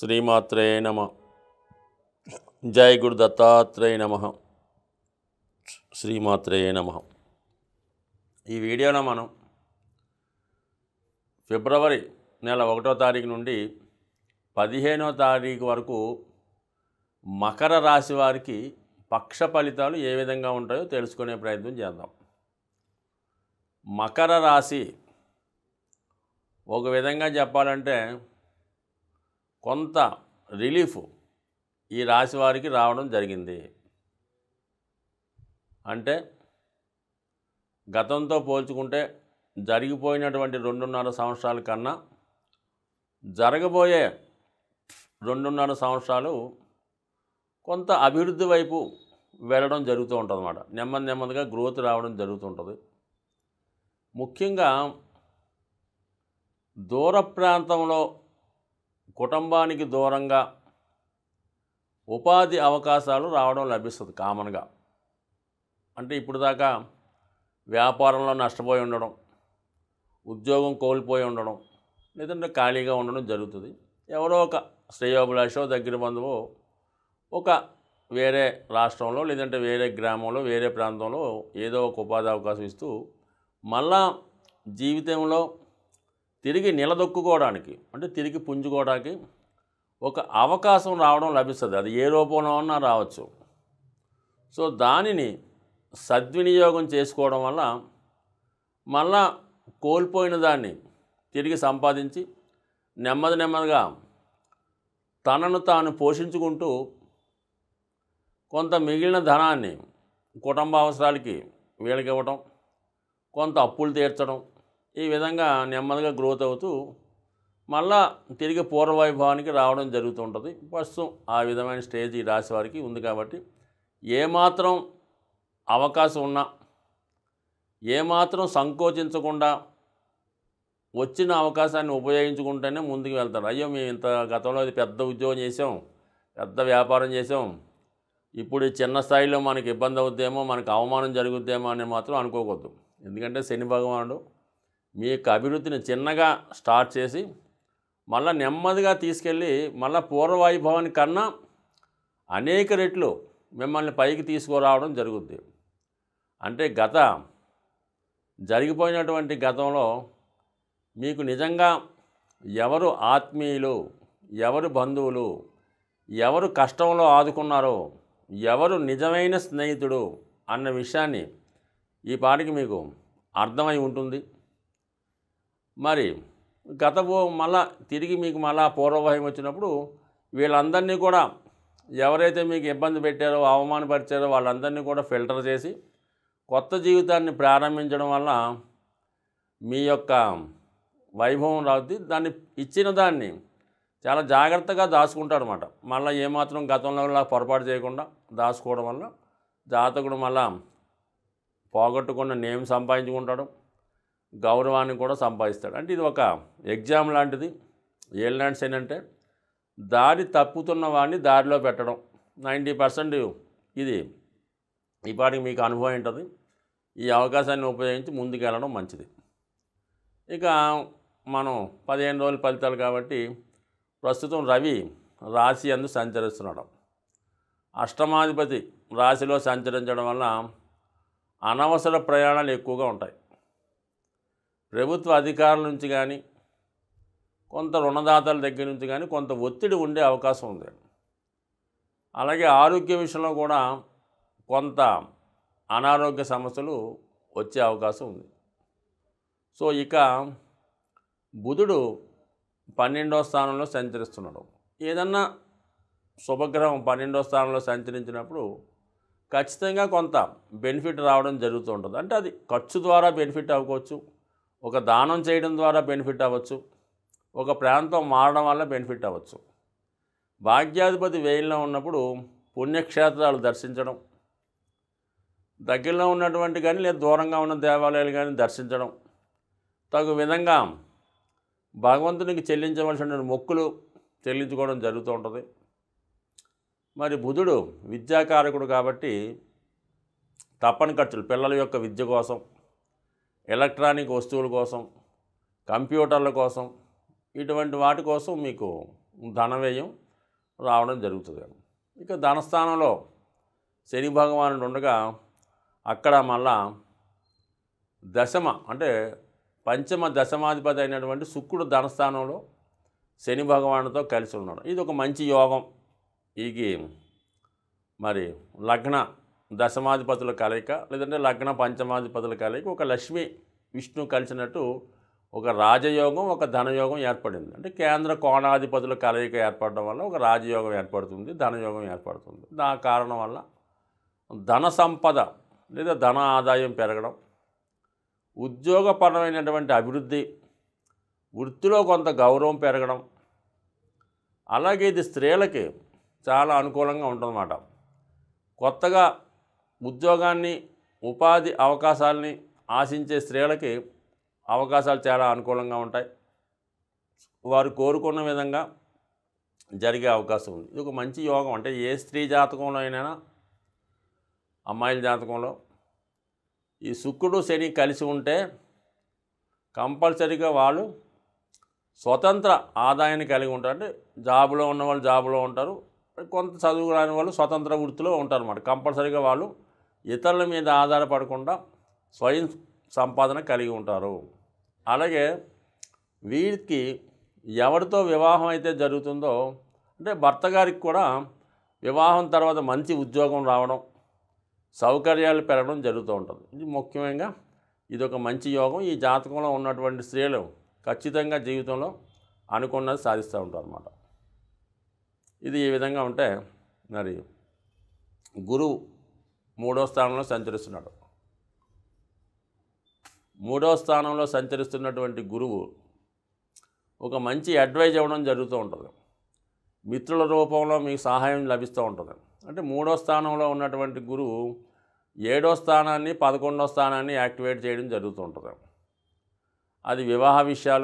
శ్రీమాత్రే నమ జై గురు దత్తాత్రేయ నమ శ్రీమాత్రే నమ ఈ వీడియోలో మనం ఫిబ్రవరి నెల ఒకటో తారీఖు నుండి పదిహేనో తారీఖు వరకు మకర రాశి వారికి పక్ష ఫలితాలు ఏ విధంగా ఉంటాయో తెలుసుకునే ప్రయత్నం చేద్దాం మకర రాశి ఒక విధంగా చెప్పాలంటే కొంత రిలీఫ్ ఈ రాశి వారికి రావడం జరిగింది అంటే గతంతో పోల్చుకుంటే జరిగిపోయినటువంటి రెండున్నర సంవత్సరాల కన్నా జరగబోయే రెండున్నర సంవత్సరాలు కొంత అభివృద్ధి వైపు వెళ్ళడం జరుగుతూ ఉంటుంది అన్నమాట నెమ్మది నెమ్మదిగా గ్రోత్ రావడం జరుగుతుంటుంది ముఖ్యంగా దూర ప్రాంతంలో కుటుంబానికి దూరంగా ఉపాధి అవకాశాలు రావడం లభిస్తుంది కామన్గా అంటే ఇప్పుడు దాకా వ్యాపారంలో నష్టపోయి ఉండడం ఉద్యోగం కోల్పోయి ఉండడం లేదంటే ఖాళీగా ఉండడం జరుగుతుంది ఎవరో ఒక శ్రేయోభిలాషో దగ్గర బంధువు ఒక వేరే రాష్ట్రంలో లేదంటే వేరే గ్రామంలో వేరే ప్రాంతంలో ఏదో ఒక ఉపాధి అవకాశం ఇస్తూ మళ్ళా జీవితంలో తిరిగి నిలదొక్కుకోవడానికి అంటే తిరిగి పుంజుకోవడానికి ఒక అవకాశం రావడం లభిస్తుంది అది ఏ రూపంలో ఉన్నా రావచ్చు సో దానిని సద్వినియోగం చేసుకోవడం వల్ల మళ్ళా కోల్పోయిన దాన్ని తిరిగి సంపాదించి నెమ్మది నెమ్మదిగా తనను తాను పోషించుకుంటూ కొంత మిగిలిన ధనాన్ని కుటుంబ అవసరాలకి వీళ్ళకి ఇవ్వటం కొంత అప్పులు తీర్చడం ఈ విధంగా నెమ్మదిగా గ్రోత్ అవుతూ మళ్ళా తిరిగి పూర్వవైభవానికి రావడం జరుగుతుంటుంది ప్రస్తుతం ఆ విధమైన స్టేజ్ ఈ రాశి వారికి ఉంది కాబట్టి ఏమాత్రం అవకాశం ఉన్నా ఏమాత్రం సంకోచించకుండా వచ్చిన అవకాశాన్ని ఉపయోగించుకుంటేనే ముందుకు వెళ్తారు అయ్యో మేము ఇంత గతంలో ఇది పెద్ద ఉద్యోగం చేసాం పెద్ద వ్యాపారం చేసాం ఇప్పుడు ఈ చిన్న స్థాయిలో మనకి ఇబ్బంది అవుద్దేమో మనకు అవమానం జరుగుద్దేమో అని మాత్రం అనుకోకూడదు ఎందుకంటే శని భగవానుడు మీ యొక్క అభివృద్ధిని చిన్నగా స్టార్ట్ చేసి మళ్ళీ నెమ్మదిగా తీసుకెళ్ళి మళ్ళీ పూర్వవైభవాని కన్నా అనేక రెట్లు మిమ్మల్ని పైకి తీసుకురావడం జరుగుద్ది అంటే గత జరిగిపోయినటువంటి గతంలో మీకు నిజంగా ఎవరు ఆత్మీయులు ఎవరు బంధువులు ఎవరు కష్టంలో ఆదుకున్నారో ఎవరు నిజమైన స్నేహితుడు అన్న విషయాన్ని ఈ పాటికి మీకు అర్థమై ఉంటుంది మరి గత పో- మళ్ళా తిరిగి మీకు మళ్ళా పూర్వభయం వచ్చినప్పుడు వీళ్ళందరినీ కూడా ఎవరైతే మీకు ఇబ్బంది పెట్టారో అవమానపరిచారో వాళ్ళందరినీ కూడా ఫిల్టర్ చేసి కొత్త జీవితాన్ని ప్రారంభించడం వల్ల మీ యొక్క వైభవం రావుద్ది దాన్ని ఇచ్చిన దాన్ని చాలా జాగ్రత్తగా దాచుకుంటాడు అనమాట మళ్ళీ ఏమాత్రం గతంలో ఇలా పొరపాటు చేయకుండా దాచుకోవడం వల్ల జాతకుడు మళ్ళా పోగొట్టుకున్న నేమ్ సంపాదించుకుంటాడు గౌరవాన్ని కూడా సంపాదిస్తాడు అంటే ఇది ఒక ఎగ్జామ్ లాంటిది ఏళ్ళనాడ్స్ ఏంటంటే దారి తప్పుతున్న వాడిని దారిలో పెట్టడం నైంటీ పర్సెంట్ ఇది ఈ పాటికి మీకు అనుభవం ఉంటుంది ఈ అవకాశాన్ని ఉపయోగించి ముందుకు వెళ్ళడం మంచిది ఇక మనం పదిహేను రోజుల ఫలితాలు కాబట్టి ప్రస్తుతం రవి రాశి అందు సంచరిస్తున్నాడు అష్టమాధిపతి రాశిలో సంచరించడం వల్ల అనవసర ప్రయాణాలు ఎక్కువగా ఉంటాయి ప్రభుత్వ అధికారుల నుంచి కానీ కొంత రుణదాతల దగ్గర నుంచి కానీ కొంత ఒత్తిడి ఉండే అవకాశం ఉంది అలాగే ఆరోగ్య విషయంలో కూడా కొంత అనారోగ్య సమస్యలు వచ్చే అవకాశం ఉంది సో ఇక బుధుడు పన్నెండో స్థానంలో సంచరిస్తున్నాడు ఏదన్నా శుభగ్రహం పన్నెండో స్థానంలో సంచరించినప్పుడు ఖచ్చితంగా కొంత బెనిఫిట్ రావడం జరుగుతూ ఉంటుంది అంటే అది ఖర్చు ద్వారా బెనిఫిట్ అవ్వచ్చు ఒక దానం చేయడం ద్వారా బెనిఫిట్ అవ్వచ్చు ఒక ప్రాంతం మారడం వల్ల బెనిఫిట్ అవ్వచ్చు భాగ్యాధిపతి వేయిల్లో ఉన్నప్పుడు పుణ్యక్షేత్రాలు దర్శించడం దగ్గరలో ఉన్నటువంటి కానీ లేదా దూరంగా ఉన్న దేవాలయాలు కానీ దర్శించడం తగు విధంగా భగవంతునికి చెల్లించవలసిన మొక్కులు చెల్లించుకోవడం జరుగుతూ ఉంటుంది మరి బుధుడు విద్యాకారకుడు కాబట్టి తప్పని ఖర్చులు పిల్లల యొక్క విద్య కోసం ఎలక్ట్రానిక్ వస్తువుల కోసం కంప్యూటర్ల కోసం ఇటువంటి వాటి కోసం మీకు ధన వ్యయం రావడం జరుగుతుంది ఇక ధనస్థానంలో శని భగవానుడు ఉండగా అక్కడ మళ్ళా దశమ అంటే పంచమ దశమాధిపతి అయినటువంటి శుక్రుడు ధనస్థానంలో శని భగవానుడితో కలిసి ఉన్నాడు ఇది ఒక మంచి యోగం ఈకి మరి లగ్న దశమాధిపతుల కలయిక లేదంటే లగ్న పంచమాధిపతుల కలయిక ఒక లక్ష్మి విష్ణు కలిసినట్టు ఒక రాజయోగం ఒక ధనయోగం ఏర్పడింది అంటే కేంద్ర కోణాధిపతుల కలయిక ఏర్పడడం వల్ల ఒక రాజయోగం ఏర్పడుతుంది ధనయోగం ఏర్పడుతుంది దా కారణం వల్ల ధన సంపద లేదా ధన ఆదాయం పెరగడం ఉద్యోగపరమైనటువంటి అభివృద్ధి వృత్తిలో కొంత గౌరవం పెరగడం అలాగే ఇది స్త్రీలకి చాలా అనుకూలంగా ఉంటుందన్నమాట కొత్తగా ఉద్యోగాన్ని ఉపాధి అవకాశాలని ఆశించే స్త్రీలకి అవకాశాలు చాలా అనుకూలంగా ఉంటాయి వారు కోరుకున్న విధంగా జరిగే అవకాశం ఉంది ఇది ఒక మంచి యోగం అంటే ఏ స్త్రీ జాతకంలో అయినా అమ్మాయిల జాతకంలో ఈ శుక్రుడు శని కలిసి ఉంటే కంపల్సరీగా వాళ్ళు స్వతంత్ర ఆదాయాన్ని కలిగి ఉంటారు అంటే జాబులో ఉన్న వాళ్ళు జాబులో ఉంటారు కొంత చదువు రాని వాళ్ళు స్వతంత్ర వృత్తిలో ఉంటారు అన్నమాట కంపల్సరీగా వాళ్ళు ఇతరుల మీద ఆధారపడకుండా స్వయం సంపాదన కలిగి ఉంటారు అలాగే వీరికి ఎవరితో వివాహం అయితే జరుగుతుందో అంటే భర్త గారికి కూడా వివాహం తర్వాత మంచి ఉద్యోగం రావడం సౌకర్యాలు పెరగడం జరుగుతూ ఉంటుంది ఇది ముఖ్యంగా ఇది ఒక మంచి యోగం ఈ జాతకంలో ఉన్నటువంటి స్త్రీలు ఖచ్చితంగా జీవితంలో అనుకున్నది సాధిస్తూ ఉంటారు అన్నమాట ఇది ఈ విధంగా ఉంటే మరి గురువు మూడో స్థానంలో సంచరిస్తున్నాడు మూడో స్థానంలో సంచరిస్తున్నటువంటి గురువు ఒక మంచి అడ్వైజ్ ఇవ్వడం జరుగుతూ ఉంటుంది మిత్రుల రూపంలో మీకు సహాయం లభిస్తూ ఉంటుంది అంటే మూడో స్థానంలో ఉన్నటువంటి గురువు ఏడో స్థానాన్ని పదకొండో స్థానాన్ని యాక్టివేట్ చేయడం జరుగుతూ ఉంటుంది అది వివాహ విషయాలు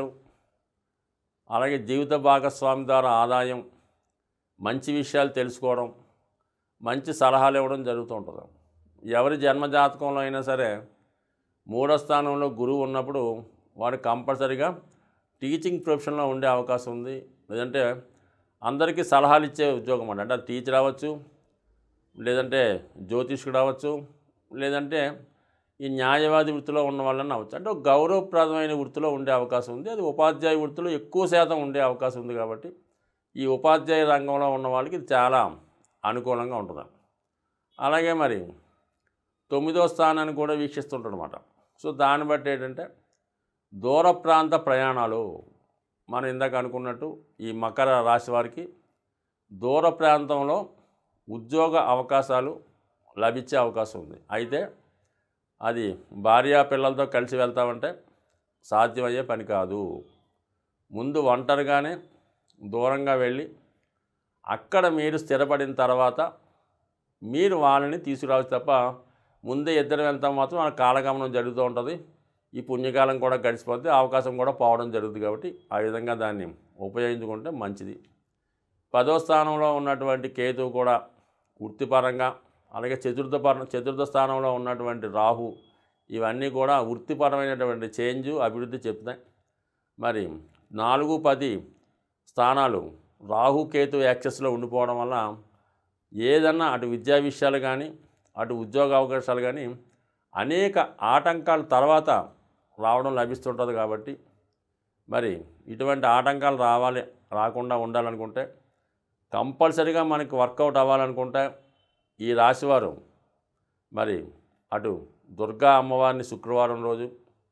అలాగే జీవిత భాగస్వామి ద్వారా ఆదాయం మంచి విషయాలు తెలుసుకోవడం మంచి సలహాలు ఇవ్వడం జరుగుతూ ఉంటుంది ఎవరి జన్మజాతకంలో అయినా సరే మూడో స్థానంలో గురువు ఉన్నప్పుడు వాడు కంపల్సరీగా టీచింగ్ ప్రొఫెషన్లో ఉండే అవకాశం ఉంది లేదంటే అందరికీ సలహాలు ఇచ్చే ఉద్యోగం అండి అంటే అది టీచర్ అవ్వచ్చు లేదంటే జ్యోతిష్కుడు అవ్వచ్చు లేదంటే ఈ న్యాయవాది వృత్తిలో ఉన్న వాళ్ళని అవ్వచ్చు అంటే ఒక గౌరవప్రదమైన వృత్తిలో ఉండే అవకాశం ఉంది అది ఉపాధ్యాయ వృత్తిలో ఎక్కువ శాతం ఉండే అవకాశం ఉంది కాబట్టి ఈ ఉపాధ్యాయ రంగంలో ఉన్న వాళ్ళకి ఇది చాలా అనుకూలంగా ఉంటుంది అలాగే మరి తొమ్మిదో స్థానాన్ని కూడా వీక్షిస్తుంటాడు అనమాట సో దాన్ని బట్టి ఏంటంటే దూర ప్రాంత ప్రయాణాలు మనం ఇందాక అనుకున్నట్టు ఈ మకర రాశి వారికి దూర ప్రాంతంలో ఉద్యోగ అవకాశాలు లభించే అవకాశం ఉంది అయితే అది భార్యా పిల్లలతో కలిసి వెళ్తామంటే సాధ్యమయ్యే పని కాదు ముందు ఒంటరిగానే దూరంగా వెళ్ళి అక్కడ మీరు స్థిరపడిన తర్వాత మీరు వాళ్ళని తీసుకురావచ్చు తప్ప ముందే ఇద్దరు వెళ్తాం మాత్రం మన కాలగమనం జరుగుతూ ఉంటుంది ఈ పుణ్యకాలం కూడా గడిచిపోతే అవకాశం కూడా పోవడం జరుగుతుంది కాబట్టి ఆ విధంగా దాన్ని ఉపయోగించుకుంటే మంచిది పదో స్థానంలో ఉన్నటువంటి కేతువు కూడా వృత్తిపరంగా అలాగే చతుర్థ పర చతుర్థ స్థానంలో ఉన్నటువంటి రాహు ఇవన్నీ కూడా వృత్తిపరమైనటువంటి చేంజ్ అభివృద్ధి చెప్తాయి మరి నాలుగు పది స్థానాలు రాహు కేతు యాక్సెస్లో ఉండిపోవడం వల్ల ఏదన్నా అటు విద్యా విషయాలు కానీ అటు ఉద్యోగ అవకాశాలు కానీ అనేక ఆటంకాల తర్వాత రావడం లభిస్తుంటుంది కాబట్టి మరి ఇటువంటి ఆటంకాలు రావాలి రాకుండా ఉండాలనుకుంటే కంపల్సరీగా మనకి వర్కౌట్ అవ్వాలనుకుంటే ఈ రాశివారు మరి అటు దుర్గా అమ్మవారిని శుక్రవారం రోజు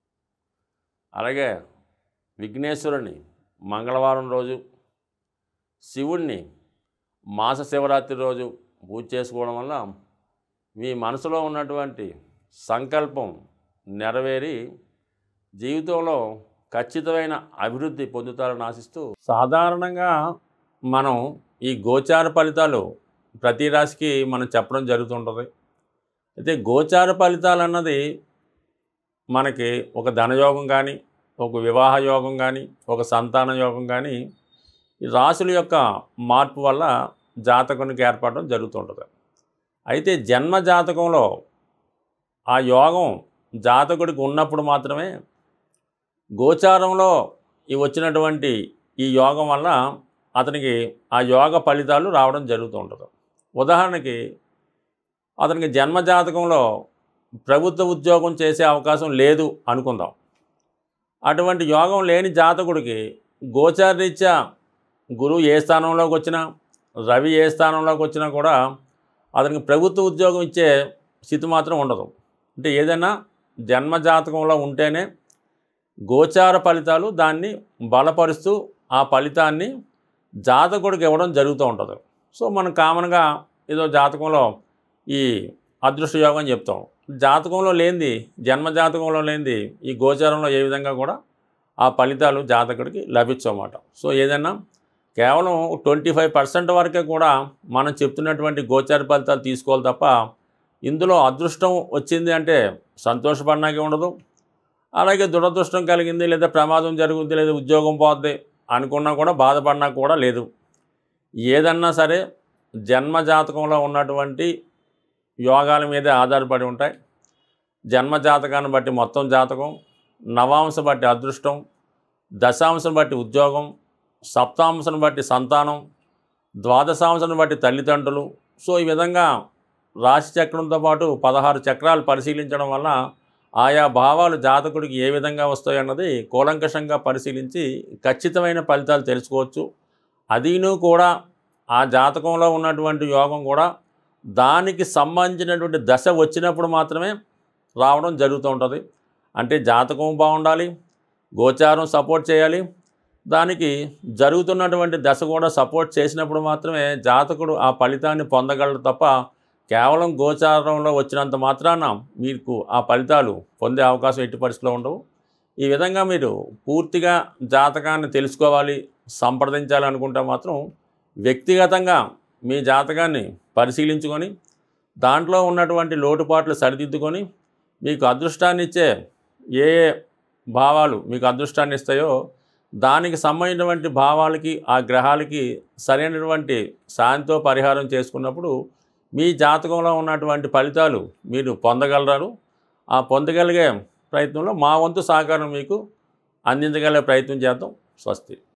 అలాగే విఘ్నేశ్వరుని మంగళవారం రోజు శివుణ్ణి మాస శివరాత్రి రోజు పూజ చేసుకోవడం వల్ల మీ మనసులో ఉన్నటువంటి సంకల్పం నెరవేరి జీవితంలో ఖచ్చితమైన అభివృద్ధి పొందుతారని ఆశిస్తూ సాధారణంగా మనం ఈ గోచార ఫలితాలు ప్రతి రాశికి మనం చెప్పడం జరుగుతుంటుంది అయితే గోచార ఫలితాలు అన్నది మనకి ఒక ధనయోగం కానీ ఒక వివాహ యోగం కానీ ఒక సంతాన యోగం కానీ ఈ రాశుల యొక్క మార్పు వల్ల జాతకునికి ఏర్పడడం జరుగుతుంటుంది అయితే జన్మ జాతకంలో ఆ యోగం జాతకుడికి ఉన్నప్పుడు మాత్రమే గోచారంలో ఈ వచ్చినటువంటి ఈ యోగం వల్ల అతనికి ఆ యోగ ఫలితాలు రావడం జరుగుతూ ఉంటుంది ఉదాహరణకి అతనికి జన్మజాతకంలో ప్రభుత్వ ఉద్యోగం చేసే అవకాశం లేదు అనుకుందాం అటువంటి యోగం లేని జాతకుడికి గోచారరీత్యా గురువు ఏ స్థానంలోకి వచ్చినా రవి ఏ స్థానంలోకి వచ్చినా కూడా అతనికి ప్రభుత్వ ఉద్యోగం ఇచ్చే స్థితి మాత్రం ఉండదు అంటే ఏదైనా జన్మజాతకంలో ఉంటేనే గోచార ఫలితాలు దాన్ని బలపరుస్తూ ఆ ఫలితాన్ని జాతకుడికి ఇవ్వడం జరుగుతూ ఉంటుంది సో మనం కామన్గా ఏదో జాతకంలో ఈ అదృష్ట యోగం అని చెప్తాం జాతకంలో లేనిది జన్మ జాతకంలో లేనిది ఈ గోచారంలో ఏ విధంగా కూడా ఆ ఫలితాలు జాతకుడికి లభించమాట సో ఏదైనా కేవలం ట్వంటీ ఫైవ్ పర్సెంట్ వరకే కూడా మనం చెప్తున్నటువంటి గోచార ఫలితాలు తీసుకోవాలి తప్ప ఇందులో అదృష్టం వచ్చింది అంటే సంతోషపడడానికి ఉండదు అలాగే దురదృష్టం కలిగింది లేదా ప్రమాదం జరుగుద్ది లేదా ఉద్యోగం పోద్ది అనుకున్నా కూడా బాధపడినా కూడా లేదు ఏదన్నా సరే జన్మ జాతకంలో ఉన్నటువంటి యోగాల మీదే ఆధారపడి ఉంటాయి జన్మ జాతకాన్ని బట్టి మొత్తం జాతకం నవాంశం బట్టి అదృష్టం దశాంశం బట్టి ఉద్యోగం సప్తాంశం బట్టి సంతానం ద్వాదశాంశం బట్టి తల్లిదండ్రులు సో ఈ విధంగా రాశి చక్రంతో పాటు పదహారు చక్రాలు పరిశీలించడం వల్ల ఆయా భావాలు జాతకుడికి ఏ విధంగా వస్తాయి అన్నది కూలంకషంగా పరిశీలించి ఖచ్చితమైన ఫలితాలు తెలుసుకోవచ్చు అదీను కూడా ఆ జాతకంలో ఉన్నటువంటి యోగం కూడా దానికి సంబంధించినటువంటి దశ వచ్చినప్పుడు మాత్రమే రావడం జరుగుతూ ఉంటుంది అంటే జాతకం బాగుండాలి గోచారం సపోర్ట్ చేయాలి దానికి జరుగుతున్నటువంటి దశ కూడా సపోర్ట్ చేసినప్పుడు మాత్రమే జాతకుడు ఆ ఫలితాన్ని పొందగలడు తప్ప కేవలం గోచారంలో వచ్చినంత మాత్రాన మీకు ఆ ఫలితాలు పొందే అవకాశం ఎట్టి పరిస్థితిలో ఉండవు ఈ విధంగా మీరు పూర్తిగా జాతకాన్ని తెలుసుకోవాలి సంప్రదించాలి అనుకుంటే మాత్రం వ్యక్తిగతంగా మీ జాతకాన్ని పరిశీలించుకొని దాంట్లో ఉన్నటువంటి లోటుపాట్లు సరిదిద్దుకొని మీకు అదృష్టాన్ని ఇచ్చే ఏ ఏ భావాలు మీకు అదృష్టాన్ని ఇస్తాయో దానికి సంబంధించినటువంటి భావాలకి ఆ గ్రహాలకి సరైనటువంటి శాంతితో పరిహారం చేసుకున్నప్పుడు మీ జాతకంలో ఉన్నటువంటి ఫలితాలు మీరు పొందగలరు ఆ పొందగలిగే ప్రయత్నంలో మా వంతు సహకారం మీకు అందించగలిగే ప్రయత్నం చేద్దాం స్వస్తి